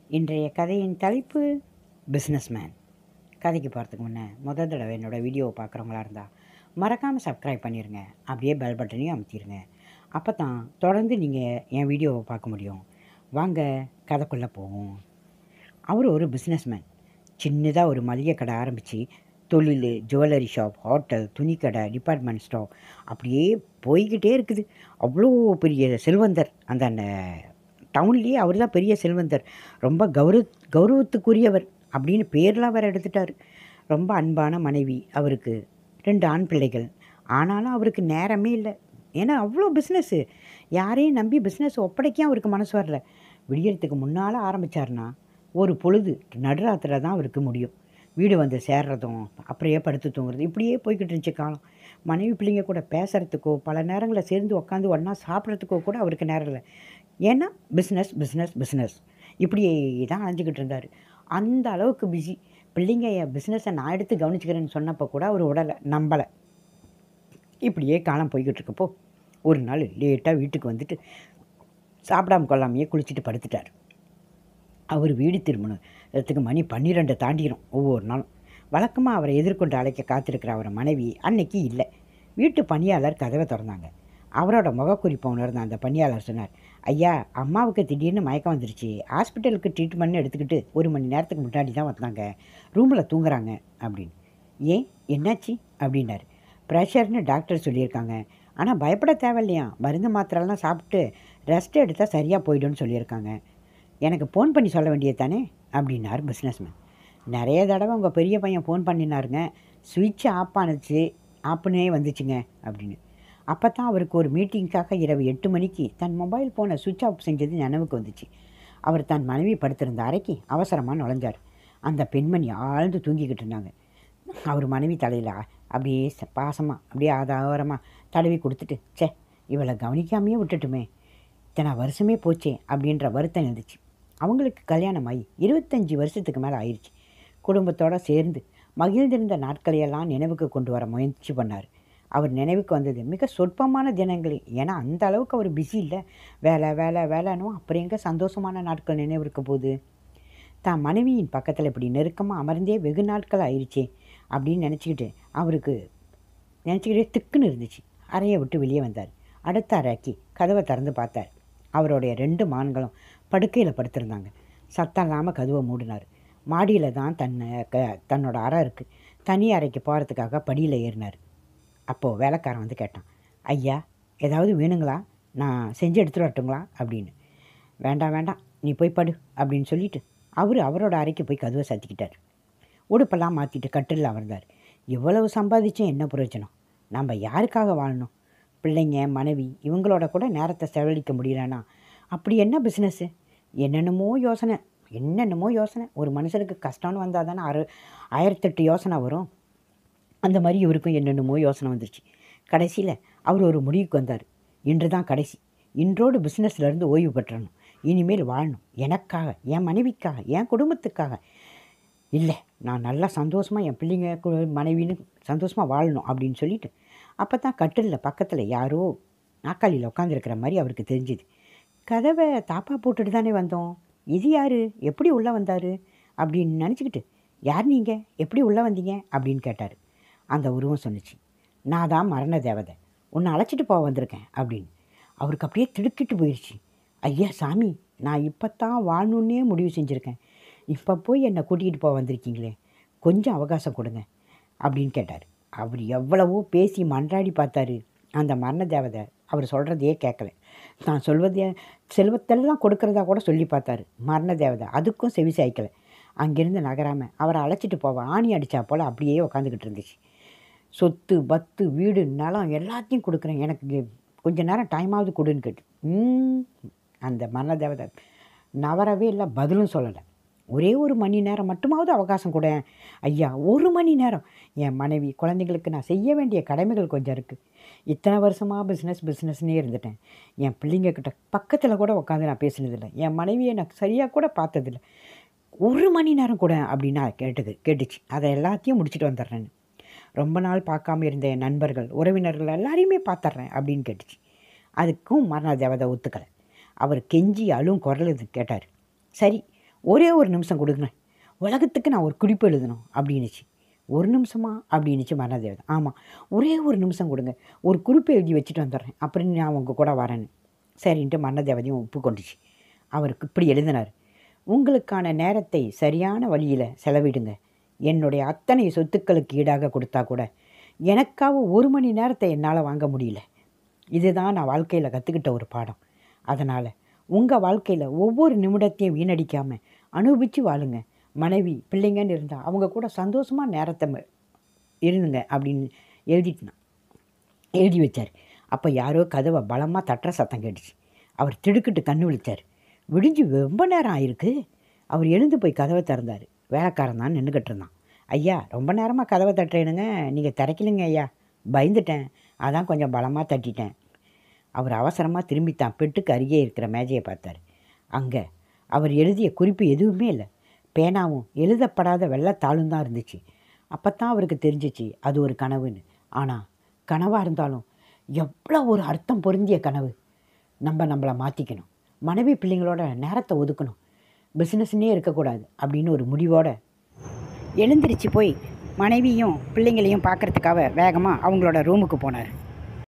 இன்றைய கதையின் தலைப்பு பிஸ்னஸ்மேன் கதைக்கு போகிறதுக்கு முன்னே முதல் தடவை என்னோடய வீடியோவை பார்க்குறவங்களா இருந்தால் மறக்காமல் சப்ஸ்கிரைப் பண்ணிடுங்க அப்படியே பெல் பட்டனையும் அமுத்திடுங்க அப்போ தான் தொடர்ந்து நீங்கள் என் வீடியோவை பார்க்க முடியும் வாங்க கதைக்குள்ளே போவோம் அவர் ஒரு பிஸ்னஸ்மேன் சின்னதாக ஒரு மளிகை கடை ஆரம்பித்து தொழில் ஜுவல்லரி ஷாப் ஹோட்டல் துணிக்கடை டிபார்ட்மெண்ட் ஸ்டோர் அப்படியே போய்கிட்டே இருக்குது அவ்வளோ பெரிய செல்வந்தர் அந்த டவுன்லேயே அவர் தான் பெரிய செல்வந்தர் ரொம்ப கௌரவ கௌரவத்துக்குரியவர் அப்படின்னு பேர்லாம் வேறு எடுத்துட்டார் ரொம்ப அன்பான மனைவி அவருக்கு ரெண்டு ஆண் பிள்ளைகள் ஆனாலும் அவருக்கு நேரமே இல்லை ஏன்னா அவ்வளோ பிஸ்னஸ்ஸு யாரையும் நம்பி பிஸ்னஸ் ஒப்படைக்க அவருக்கு மனசு வரல விடியறதுக்கு முன்னால் ஆரம்பித்தார்னா ஒரு பொழுது நடுராத்திரில் தான் அவருக்கு முடியும் வீடு வந்து சேர்றதும் அப்படியே படுத்து தூங்குறது இப்படியே போய்கிட்டு இருந்துச்சு காலம் மனைவி பிள்ளைங்க கூட பேசுகிறதுக்கோ பல நேரங்களில் சேர்ந்து உட்காந்து ஒன்றா சாப்பிட்றதுக்கோ கூட அவருக்கு நேரம் இல்லை ஏன்னா பிஸ்னஸ் பிஸ்னஸ் பிஸ்னஸ் இப்படியே தான் அலைஞ்சிக்கிட்டு இருந்தார் அந்த அளவுக்கு பிஸி பிள்ளைங்க என் பிஸ்னஸை நான் எடுத்து கவனிச்சுக்கிறேன்னு சொன்னப்போ கூட அவர் உடலை நம்பலை இப்படியே காலம் போய்கிட்டு இருக்கப்போ ஒரு நாள் லேட்டாக வீட்டுக்கு வந்துட்டு சாப்பிடாம கொள்ளாமையே குளிச்சுட்டு படுத்துட்டார் அவர் வீடு திருமணத்துக்கு மணி பன்னிரெண்டை தாண்டிடும் ஒவ்வொரு நாளும் வழக்கமாக அவரை எதிர்கொண்டு அழைக்க காத்திருக்கிற அவர் மனைவி அன்னைக்கு இல்லை வீட்டு பணியாளர் கதவை திறந்தாங்க அவரோட முகக்குறிப்பை உணர்ந்த அந்த பணியாளர் சொன்னார் ஐயா அம்மாவுக்கு திடீர்னு மயக்கம் வந்துருச்சு ஹாஸ்பிட்டலுக்கு ட்ரீட்மெண்ட் எடுத்துக்கிட்டு ஒரு மணி நேரத்துக்கு முன்னாடி தான் வந்தாங்க ரூமில் தூங்குறாங்க அப்படின்னு ஏன் என்னாச்சு அப்படின்னாரு ப்ரெஷர்னு டாக்டர் சொல்லியிருக்காங்க ஆனால் பயப்பட தேவையில்லையா மருந்து மாத்திரைலாம் சாப்பிட்டு ரெஸ்ட் எடுத்தால் சரியாக போய்டும்னு சொல்லியிருக்காங்க எனக்கு ஃபோன் பண்ணி சொல்ல வேண்டியது தானே அப்படின்னார் பிஸ்னஸ்மேன் நிறைய தடவை உங்கள் பெரிய பையன் ஃபோன் பண்ணினாருங்க சுவிட்ச் ஆஃப் ஆனுச்சு ஆப்புனே வந்துச்சுங்க அப்படின்னு அப்போ தான் அவருக்கு ஒரு மீட்டிங்க்காக இரவு எட்டு மணிக்கு தன் மொபைல் ஃபோனை சுவிட்ச் ஆஃப் செஞ்சது நினைவுக்கு வந்துச்சு அவர் தன் மனைவி படுத்திருந்த அறைக்கு அவசரமாக நுழைஞ்சார் அந்த பெண்மணி ஆழ்ந்து தூங்கிக்கிட்டு இருந்தாங்க அவர் மனைவி தலையில் அப்படியே பாசமாக அப்படியே ஆதாரமாக தடவி கொடுத்துட்டு சே இவளை கவனிக்காமையே விட்டுட்டுமே இத்தனை வருஷமே போச்சே அப்படின்ற வருத்தம் இருந்துச்சு அவங்களுக்கு கல்யாணம் ஆகி இருபத்தஞ்சி வருஷத்துக்கு மேலே ஆயிடுச்சு குடும்பத்தோடு சேர்ந்து மகிழ்ந்திருந்த நாட்களையெல்லாம் நினைவுக்கு கொண்டு வர முயற்சி பண்ணார் அவர் நினைவுக்கு வந்தது மிக சொற்பமான தினங்கள் ஏன்னா அந்த அளவுக்கு அவர் பிஸி இல்லை வேலை வேலை வேலைன்னும் அப்புறம் எங்கே சந்தோஷமான நாட்கள் நினைவு இருக்க போகுது தான் மனைவியின் பக்கத்தில் இப்படி நெருக்கமாக அமர்ந்தே வெகு நாட்கள் ஆயிடுச்சே அப்படின்னு நினச்சிக்கிட்டு அவருக்கு நினச்சிக்கிட்டே திக்குன்னு இருந்துச்சு அறையை விட்டு வெளியே வந்தார் அடுத்த அறைக்கு கதவை திறந்து பார்த்தார் அவருடைய ரெண்டு மான்களும் படுக்கையில் படுத்திருந்தாங்க சத்தம் இல்லாமல் கதவை மூடினார் மாடியில் தான் தன்னை க தன்னோட அறை இருக்குது தனி அறைக்கு போகிறதுக்காக படியில் ஏறினார் அப்போது வேலைக்காரன் வந்து கேட்டான் ஐயா ஏதாவது வேணுங்களா நான் செஞ்சு எடுத்துகிட்டு வரட்டுங்களா அப்படின்னு வேண்டாம் வேண்டாம் நீ போய் படு அப்படின்னு சொல்லிட்டு அவர் அவரோட அறைக்கு போய் கதவை சத்திக்கிட்டார் உடுப்பெல்லாம் மாற்றிட்டு கட்டிலில் அமர்ந்தார் இவ்வளவு சம்பாதிச்சும் என்ன பிரயோஜனம் நம்ம யாருக்காக வாழணும் பிள்ளைங்க மனைவி இவங்களோட கூட நேரத்தை செலவழிக்க முடியலன்னா அப்படி என்ன பிஸ்னஸ்ஸு என்னென்னமோ யோசனை என்னென்னமோ யோசனை ஒரு மனுஷனுக்கு கஷ்டம்னு வந்தால் தானே அறு ஆயிரத்தெட்டு யோசனை வரும் அந்த மாதிரி இவருக்கும் என்னென்னமோ யோசனை வந்துருச்சு கடைசியில் அவர் ஒரு முடிவுக்கு வந்தார் இன்று தான் கடைசி இன்றோடு பிஸ்னஸ்லேருந்து ஓய்வு பெற்றணும் இனிமேல் வாழணும் எனக்காக என் மனைவிக்காக என் குடும்பத்துக்காக இல்லை நான் நல்லா சந்தோஷமாக என் பிள்ளைங்க கு- மனைவின்னு சந்தோஷமாக வாழணும் அப்படின்னு சொல்லிட்டு அப்போ தான் கட்டிலில் பக்கத்தில் யாரோ நாக்காளியில் உட்காந்துருக்கிற மாதிரி அவருக்கு தெரிஞ்சுது கதவை தாப்பா போட்டுட்டு தானே வந்தோம் இது யார் எப்படி உள்ளே வந்தார் அப்படின்னு நினச்சிக்கிட்டு யார் நீங்கள் எப்படி உள்ளே வந்தீங்க அப்படின்னு கேட்டார் அந்த உருவம் சொன்னுச்சு நான் தான் மரண தேவதை உன்னை அழைச்சிட்டு போக வந்திருக்கேன் அப்படின்னு அவருக்கு அப்படியே திடுக்கிட்டு போயிடுச்சு ஐயா சாமி நான் இப்போ தான் வாழணுன்னே முடிவு செஞ்சுருக்கேன் இப்போ போய் என்னை கூட்டிகிட்டு போக வந்திருக்கீங்களே கொஞ்சம் அவகாசம் கொடுங்க அப்படின்னு கேட்டார் அவர் எவ்வளவோ பேசி மன்றாடி பார்த்தாரு அந்த மரண தேவதை அவர் சொல்கிறதையே கேட்கல நான் சொல்வதே செல்வத்தெல்லாம் கொடுக்கறதா கூட சொல்லி பார்த்தாரு மரண தேவதை அதுக்கும் செவி சாய்க்கலை அங்கேருந்து நகராமல் அவரை அழைச்சிட்டு போவ ஆணி அடித்தா போல் அப்படியே உக்காந்துக்கிட்டு இருந்துச்சு சொத்து பத்து வீடு நிலம் எல்லாத்தையும் கொடுக்குறேன் எனக்கு கொஞ்ச நேரம் டைமாவது கொடுன்னு கேட்டு ம், அந்த மரண தேவதை நவரவே இல்லை பதிலும் சொல்லலை ஒரே ஒரு மணி நேரம் மட்டுமாவது அவகாசம் கூட ஐயா ஒரு மணி நேரம் என் மனைவி குழந்தைங்களுக்கு நான் செய்ய வேண்டிய கடமைகள் கொஞ்சம் இருக்குது இத்தனை வருஷமாக பிஸ்னஸ் பிஸ்னஸ்னே இருந்துட்டேன் என் பிள்ளைங்க கிட்ட பக்கத்தில் கூட உட்காந்து நான் பேசினதில்லை என் மனைவியை நான் சரியாக கூட பார்த்ததில்ல ஒரு மணி நேரம் கூட அப்படின்னு நான் கேட்டது கேட்டுச்சு அதை எல்லாத்தையும் முடிச்சுட்டு வந்துடுறேன்னு ரொம்ப நாள் பார்க்காம இருந்த என் நண்பர்கள் உறவினர்கள் எல்லாரையுமே பார்த்துட்றேன் அப்படின்னு கேட்டுச்சு அதுக்கும் மரண தேவதை ஒத்துக்கலை அவர் கெஞ்சி அழும் குரல் இது கேட்டார் சரி ஒரே ஒரு நிமிஷம் கொடுங்க உலகத்துக்கு நான் ஒரு குறிப்பு எழுதணும் அப்படின்னுச்சு ஒரு நிமிஷமா அப்படின்னுச்சு மரணதேவதை ஆமாம் ஒரே ஒரு நிமிஷம் கொடுங்க ஒரு குறிப்பை எழுதி வச்சுட்டு வந்துடுறேன் அப்புறம் நான் உங்கள் கூட வரேன்னு சரின்ட்டு மன்னதேவதையும் ஒப்புக்கொண்டுச்சு அவருக்கு இப்படி எழுதினார் உங்களுக்கான நேரத்தை சரியான வழியில் செலவிடுங்க என்னுடைய அத்தனை சொத்துக்களுக்கு ஈடாக கொடுத்தா கூட எனக்காக ஒரு மணி நேரத்தை என்னால் வாங்க முடியல இதுதான் நான் வாழ்க்கையில் கற்றுக்கிட்ட ஒரு பாடம் அதனால் உங்கள் வாழ்க்கையில் ஒவ்வொரு நிமிடத்தையும் வீணடிக்காமல் அனுபவித்து வாழுங்க மனைவி பிள்ளைங்கன்னு இருந்தால் அவங்க கூட சந்தோஷமாக நேரத்தை ம- இருந்துங்க அப்படின்னு எழுதிட்டுனான் எழுதி வச்சார் அப்போ யாரோ கதவை பலமாக தட்டுற சத்தம் கேட்டுச்சு அவர் திடுக்கிட்டு கண்ணு விழிச்சார் விடிஞ்சு ரொம்ப நேரம் ஆயிருக்கு அவர் எழுந்து போய் கதவை திறந்தார் வேலைக்காரன் தான் நின்றுக்கிட்டு இருந்தான் ஐயா ரொம்ப நேரமாக கதவை தட்டுறேனுங்க நீங்கள் திறக்கலைங்க ஐயா பயந்துட்டேன் அதான் கொஞ்சம் பலமாக தட்டிட்டேன் அவர் அவசரமாக திரும்பி தான் பெட்டுக்கு அருகே இருக்கிற மேஜையை பார்த்தார் அங்கே அவர் எழுதிய குறிப்பு எதுவுமே இல்லை பேனாவும் எழுதப்படாத வெள்ளத்தாளும் தான் இருந்துச்சு அப்போ தான் அவருக்கு தெரிஞ்சிச்சு அது ஒரு கனவுன்னு ஆனால் கனவாக இருந்தாலும் எவ்வளோ ஒரு அர்த்தம் பொருந்திய கனவு நம்ம நம்மளை மாற்றிக்கணும் மனைவி பிள்ளைங்களோட நேரத்தை ஒதுக்கணும் பிஸ்னஸ்னே இருக்கக்கூடாது அப்படின்னு ஒரு முடிவோட எழுந்திருச்சு போய் மனைவியும் பிள்ளைங்களையும் பார்க்கறதுக்காக வேகமாக அவங்களோட ரூமுக்கு போனார்